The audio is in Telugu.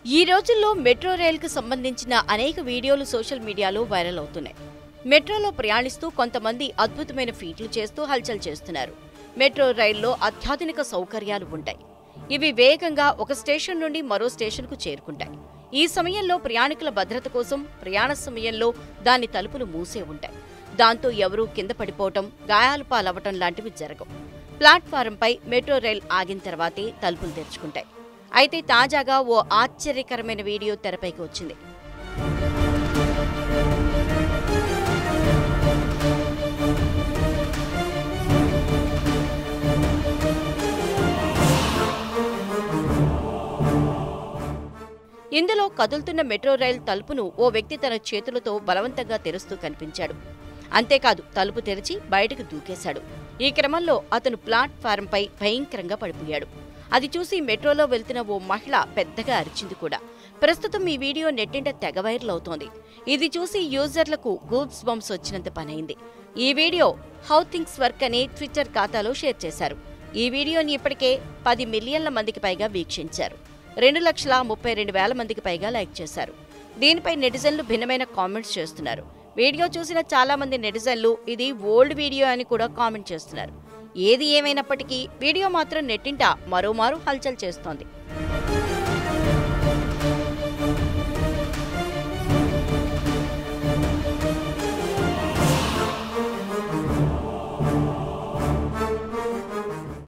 ఈ రోజుల్లో మెట్రో రైలుకు సంబంధించిన అనేక వీడియోలు సోషల్ మీడియాలో వైరల్ అవుతున్నాయి మెట్రోలో ప్రయాణిస్తూ కొంతమంది అద్భుతమైన ఫీట్లు చేస్తూ హల్చల్ చేస్తున్నారు మెట్రో రైల్లో అత్యాధునిక సౌకర్యాలు ఉంటాయి ఇవి వేగంగా ఒక స్టేషన్ నుండి మరో స్టేషన్కు చేరుకుంటాయి ఈ సమయంలో ప్రయాణికుల భద్రత కోసం ప్రయాణ సమయంలో దాని తలుపులు మూసే ఉంటాయి దాంతో ఎవరూ కింద పడిపోవటం గాయాలు పాలవటం లాంటివి జరగవు ప్లాట్ఫారంపై మెట్రో రైల్ ఆగిన తర్వాతే తలుపులు తెరుచుకుంటాయి అయితే తాజాగా ఓ ఆశ్చర్యకరమైన వీడియో తెరపైకి వచ్చింది ఇందులో కదులుతున్న మెట్రో రైల్ తలుపును ఓ వ్యక్తి తన చేతులతో బలవంతంగా తెరుస్తూ కనిపించాడు అంతేకాదు తలుపు తెరిచి బయటకు దూకేశాడు ఈ క్రమంలో అతను ప్లాట్ఫారంపై భయంకరంగా పడిపోయాడు అది చూసి మెట్రోలో వెళ్తున్న ఓ మహిళ పెద్దగా అరిచింది కూడా ప్రస్తుతం ఈ వీడియో నెట్టింట తెగ వైరల్ అవుతోంది ఇది చూసి యూజర్లకు గూప్స్ బంప్స్ వచ్చినంత పనైంది ఈ వీడియో హౌ థింగ్స్ వర్క్ అనే ట్విట్టర్ ఖాతాలో షేర్ చేశారు ఈ వీడియోని ఇప్పటికే పది మిలియన్ల మందికి పైగా వీక్షించారు రెండు లక్షల ముప్పై రెండు వేల మందికి పైగా లైక్ చేశారు దీనిపై నెటిజన్లు భిన్నమైన కామెంట్స్ చేస్తున్నారు వీడియో చూసిన చాలా మంది నెటిజన్లు ఇది ఓల్డ్ వీడియో అని కూడా కామెంట్ చేస్తున్నారు ఏది ఏమైనప్పటికీ వీడియో మాత్రం నెట్టింట మరోమారు హల్చల్ చేస్తోంది